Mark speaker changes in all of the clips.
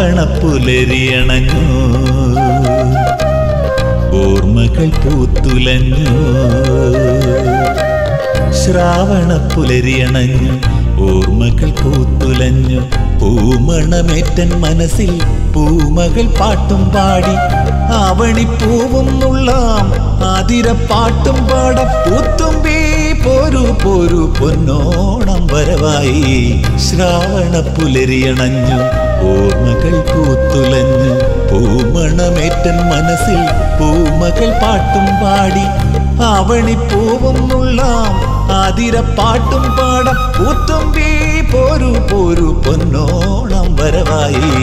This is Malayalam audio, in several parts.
Speaker 1: ശ്രാവണ പുലരിയണഞ്ഞു ഓർമ്മകൾ പൂത്തുലഞ്ഞു ശ്രാവണ പുലരിയണഞ്ഞു ഓർമ്മകൾ പൂത്തുലഞ്ഞു പൂമണമേറ്റൻ മനസ്സിൽ പൂമകൾ പാട്ടും പാടി ആവണിപ്പൂവും നുള്ളാം ആതിരപ്പാട്ടും പാട പൂത്തുമ്പി പോരു പോരു പൊന്നോണം വരവായി ശ്രാവണ പുലരിയണഞ്ഞു ഓർമ്മകൾ പൂത്തുലഞ്ഞു പൂമണമേറ്റൻ മനസ്സിൽ പൂമകൾ പാട്ടും പാടി ആവണിപ്പൂവും നുള്ളാം ആതിരപ്പാട്ടും പാട പൂത്തുമ്പി പോരു പോരു പൊന്നോണം വരവായി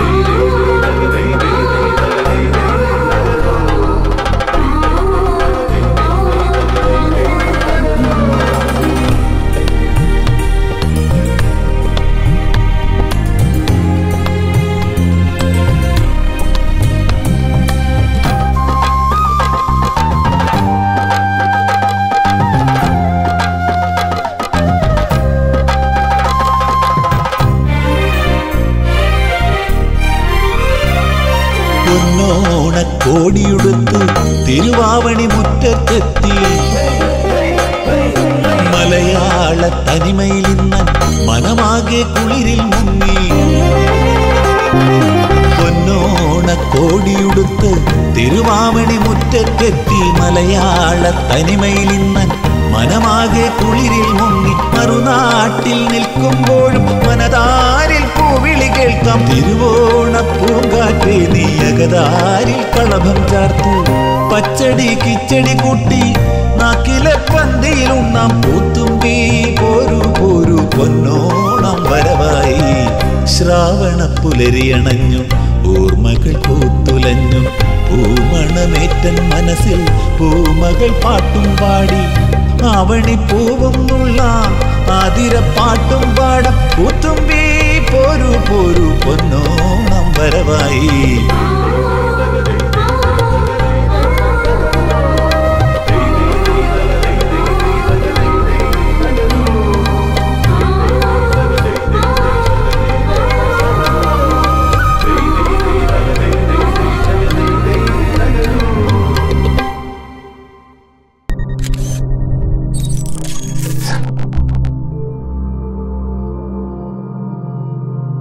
Speaker 1: പൊന്നോണക്കോടിയുടുത്ത് തിരുവാവണി മുറ്റത്തെത്തി മലയാള തനിമയിൽ ഇന്ന് മനമാകെ കുളിരിൽ മുങ്ങി പൊന്നോണക്കോടിയുടുത്ത് തിരുവാവണി മുറ്റത്തെത്തി മലയാള തനിമയിൽ ഇന്ന് മനമാകെ കുളിരിൽ മുങ്ങി മറുനാട്ടിൽ നിൽക്കുമ്പോഴും മനതാരിൽ പൂവിളി കേൾക്കാം തിരുവോണ പൂങ്കാറ്റെ നീയകതാരിൽ കളഭം ചാർത്തു പച്ചടി കിച്ചടി കൂട്ടി നാക്കിലെ പന്തിയിലുണ്ണാം പൂത്തുമ്പി പോരു പോരു പൊന്നോണം വരവായി ശ്രാവണ പുലരിയണഞ്ഞു ഓർമ്മകൾ പൂത്തുലഞ്ഞു പൂമണമേറ്റൻ മനസ്സിൽ പൂമകൾ പാട്ടും പാടി ആവണിപ്പൂവും നുള്ളാം ആതിരപ്പാട്ടും പാടം പൂത്തുമ്പി പോരു പോരു പൊന്നോണം വരവായി